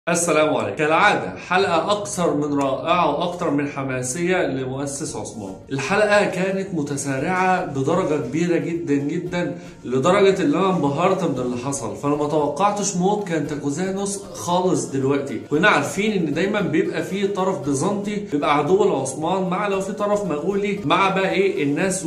السلام عليكم كالعادة حلقة أكثر من رائعة وأكثر من حماسية لمؤسس عثمان الحلقة كانت متسارعة بدرجة كبيرة جدا جدا لدرجة اللي أنا انبهرت من اللي حصل فأنا ما توقعتش موت كان تاكوزانوس خالص دلوقتي كنا عارفين إن دايما بيبقى فيه طرف بيزنطي بيبقى عدو لعثمان مع لو في طرف مغولي مع بقى إيه الناس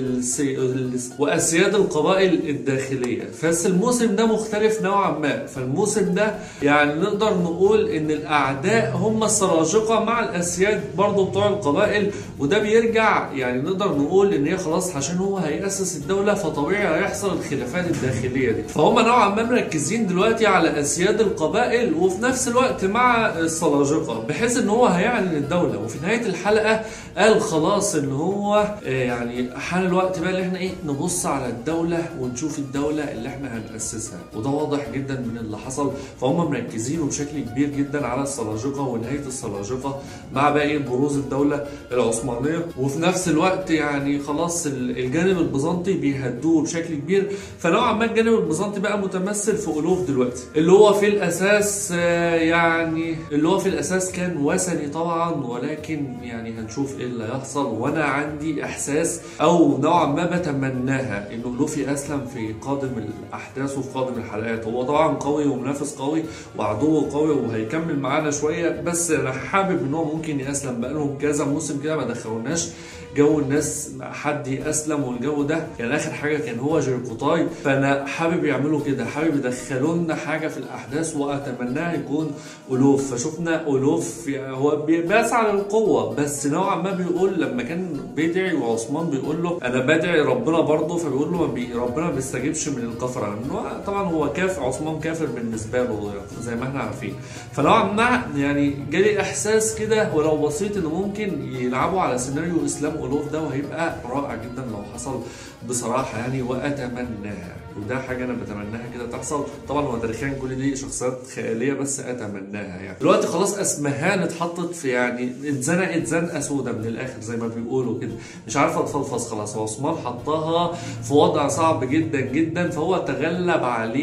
وال وأسياد القبائل الداخلية بس الموسم ده مختلف نوعا ما فالموسم ده يعني نقدر نقول ان الاعداء هم السلاجقه مع الاسياد برضه بتوع القبائل وده بيرجع يعني نقدر نقول ان هي خلاص عشان هو هيأسس الدوله فطبيعي هيحصل الخلافات الداخليه دي فهم نوعا ما مركزين دلوقتي على اسياد القبائل وفي نفس الوقت مع السلاجقه بحيث ان هو هيعلن الدوله وفي نهايه الحلقه قال خلاص ان هو يعني حان الوقت بقى اللي احنا ايه نبص على الدوله ونشوف الدوله اللي احنا هنأسسها وده واضح جدا من اللي حصل فهم مركزين بشكل كبير جدا على السلاجقه ونهايه السلاجقه مع باقي بروز الدوله العثمانيه وفي نفس الوقت يعني خلاص الجانب البيزنطي بيهدوه بشكل كبير فنوعا ما الجانب البيزنطي بقى متمثل في الوف دلوقتي اللي هو في الاساس يعني اللي هو في الاساس كان وثني طبعا ولكن يعني هنشوف ايه اللي هيحصل وانا عندي احساس او نوعا ما بتمناها انه لوفي اسلم في قادم الاحداث وفي قادم الحلقات هو طبعا قوي ومنافس قوي وعدو قوي وهيكمل معانا شويه بس انا حابب ان هو ممكن يسلم بقى لهم كذا موسم كده ما دخلوناش جو الناس حد يسلم والجو ده يعني اخر حاجه كان هو جيركوتاي فانا حابب يعملوا كده حابب يدخلوا لنا حاجه في الاحداث واتمناها يكون الوف فشفنا الوف هو بيسعى للقوه بس نوعا ما بيقول لما كان بيدعي وعثمان بيقول له انا بدعي ربنا برضه فبيقول له بي ربنا ما بيستجيبش من الكفره لانه طبعا هو كاف عثمان كافر بالنسبه له زي ما احنا عارفين فنوعا ما يعني جالي احساس كده ولو بسيط انه ممكن يلعبوا على سيناريو اسلام الوف ده وهيبقى رائع جدا لو حصل بصراحه يعني واتمناها وده حاجه انا بتمناها كده تحصل طبعا هو تاريخيا كل دي شخصيات خياليه بس اتمناها يعني دلوقتي خلاص اسمهان اتحطت في يعني اتزنقت زنقه سودة من الاخر زي ما بيقولوا كده مش عارفه تفلفص خلاص عثمان حطها في وضع صعب جدا جدا فهو تغلب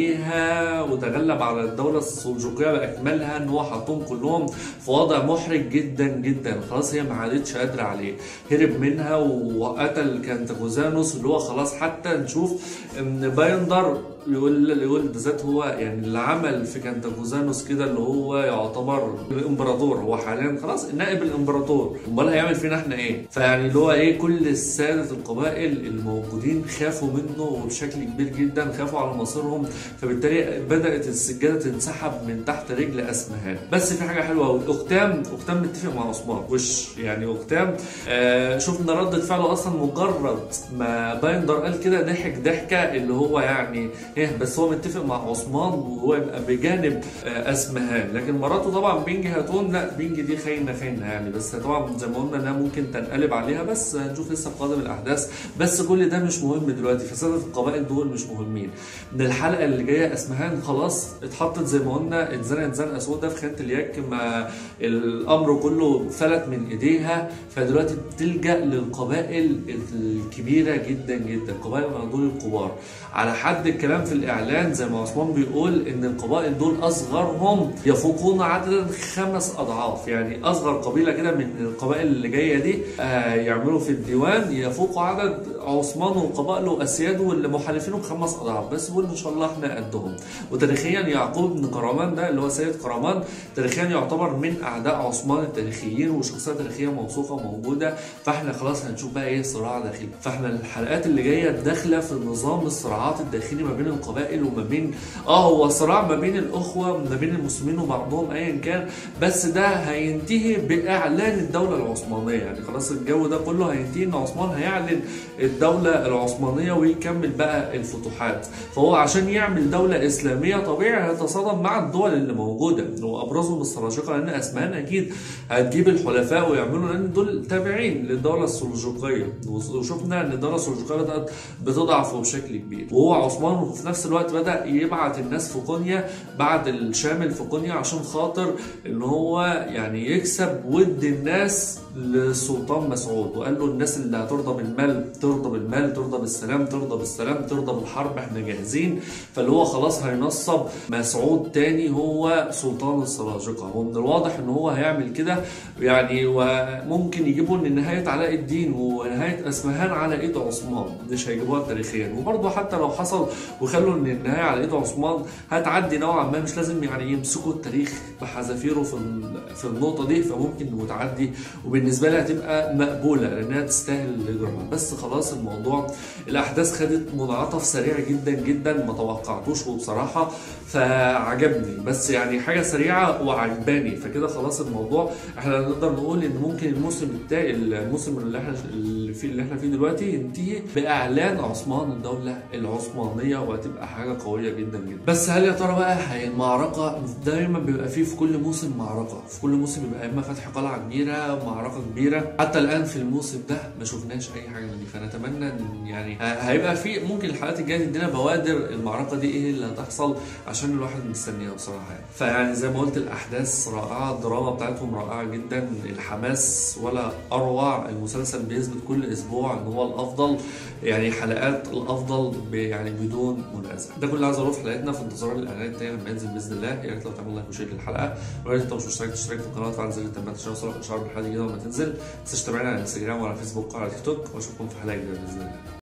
عليها وتغلب على الدوله السلجوقيه باكملها ان هو حطهم كلهم في وضع محرج جدا جدا خلاص هي ما عادتش قادره عليه هرب منها وقتل كانتاكوزانوس اللي هو خلاص حتى نشوف ان بايندر يقول يقول ده ذات هو يعني اللي عمل في كانتاكوزانوس كده اللي هو يعتبر الامبراطور هو حاليا خلاص نائب الامبراطور امال هيعمل فينا احنا ايه فيعني اللي هو ايه كل الساده القبائل الموجودين خافوا منه بشكل كبير جدا خافوا على مصيرهم فبالتالي بدات السجاده تنسحب من تحت رجل اسمهان بس في حاجه حلوه قوي اختام اختام متفق مع عثمان وش يعني اختام آه شفنا رده فعله اصلا مجرد ما بايندر قال كده ضحك ضحكه اللي هو يعني ايه بس هو متفق مع عثمان وهو يبقى بجانب اسمهان لكن مراته طبعا بينج هتقول لا بينج دي خاينه خاينه يعني بس طبعا زي ما قلنا انها ممكن تنقلب عليها بس هنشوف لسه في قادم الاحداث بس كل ده مش مهم دلوقتي فساده القبائل دول مش مهمين من الحلقه اللي جايه اسمهان خلاص اتحطت زي ما قلنا اتزنقت زنقه سوداء في خانه اليك ما الامر كله فلت من ايديها فدلوقتي بتلجا للقبائل الكبيره جدا جدا قبائل دول الكبار على حد الكلام في الاعلان زي ما عثمان بيقول ان القبائل دول اصغرهم يفوقون عددا خمس اضعاف يعني اصغر قبيله كده من القبائل اللي جايه دي آه يعملوا في الديوان يفوقوا عدد عثمان وقبائله واسياده واللي محالفينه بخمس اضعاف بس بيقول ان شاء الله احنا قدهم وتاريخيا يعقوب بن كرمان ده اللي هو سيد كرمان تاريخيا يعتبر من اعداء عثمان التاريخيين وشخصيه تاريخيه موثوقه موجوده فاحنا خلاص هنشوف بقى ايه صراع داخلي فاحنا الحلقات اللي جايه داخله في نظام الصراعات الداخلي ما بين القبائل وما بين اه هو صراع ما بين الاخوه ما بين المسلمين وبعضهم ايا كان بس ده هينتهي باعلان الدوله العثمانيه يعني خلاص الجو ده كله هينتهي ان عثمان هيعلن الدوله العثمانيه ويكمل بقى الفتوحات فهو عشان يعمل دوله اسلاميه طبيعي هيتصادم مع الدول اللي موجوده وابرزهم السلاجقه لان اسمهان اكيد هتجيب الحلفاء ويعملوا لان دول تابعين للدوله السلجوقيه وشفنا ان الدوله السلجوقيه بدات بتضعف بشكل كبير وهو عثمان في نفس الوقت بدا يبعت الناس في قونيا بعد الشامل في قونيا عشان خاطر ان هو يعني يكسب ود الناس للسلطان مسعود وقال له الناس اللي هترضى بالمال ترضى بالمال ترضى بالسلام ترضى بالسلام ترضى بالحرب احنا جاهزين فاللي هو خلاص هينصب مسعود تاني هو سلطان السلاجقه ومن الواضح ان هو هيعمل كده يعني وممكن يجيبوا ان نهايه علاء الدين ونهايه اسمهان على ايد عثمان مش هيجيبوها تاريخيا وبرضه حتى لو حصل وخلوا ان النهايه على ايد عثمان هتعدي نوعا ما مش لازم يعني يمسكوا التاريخ بحذافيره في في النقطه دي فممكن وتعدي وبالنسبه لي هتبقى مقبوله لانها تستاهل الاجراء بس خلاص الموضوع الاحداث خدت منعطف سريع جدا جدا ما توقعتوش وبصراحه فعجبني بس يعني حاجه سريعه وعجباني فكده خلاص الموضوع احنا نقدر نقول ان ممكن الموسم التاني الموسم اللي احنا اللي فيه اللي احنا فيه دلوقتي ينتهي باعلان عثمان الدوله العثمانيه وهتبقى حاجه قويه جدا جدا بس هل يا ترى بقى هي المعركه دايما بيبقى فيه في كل موسم معركه في كل موسم بيبقى اما فتح قلعه كبيره معركه كبيره حتى الان في الموسم ده ما شفناش اي حاجه من دي فنتمنى ان يعني هيبقى في ممكن الحلقات الجايه تدينا بوادر المعركه دي ايه اللي هتحصل عشان الواحد مستنيها بصراحه يعني. فيعني زي ما قلت الاحداث رائعه الدراما بتاعتهم رائعه جدا الحماس ولا اروع المسلسل بيثبت كل اسبوع ان هو الافضل يعني حلقات الافضل يعني بدون منازع ده كل اللي عايز اقوله في حلقتنا في انتظار الاعلان التاني لما ينزل باذن الله يا ريت لو تعمل لايك وشير للحلقه ويا ريت لو مش مشترك تشترك في القناه وتفعل زر التنبيهات عشان يوصلك اشعار بالحلقه الجديده لما تنزل ما تنساش تتابعنا على الانستجرام وعلى فيسبوك وعلى تيك توك واشوفكم في حلقه جديده باذن الله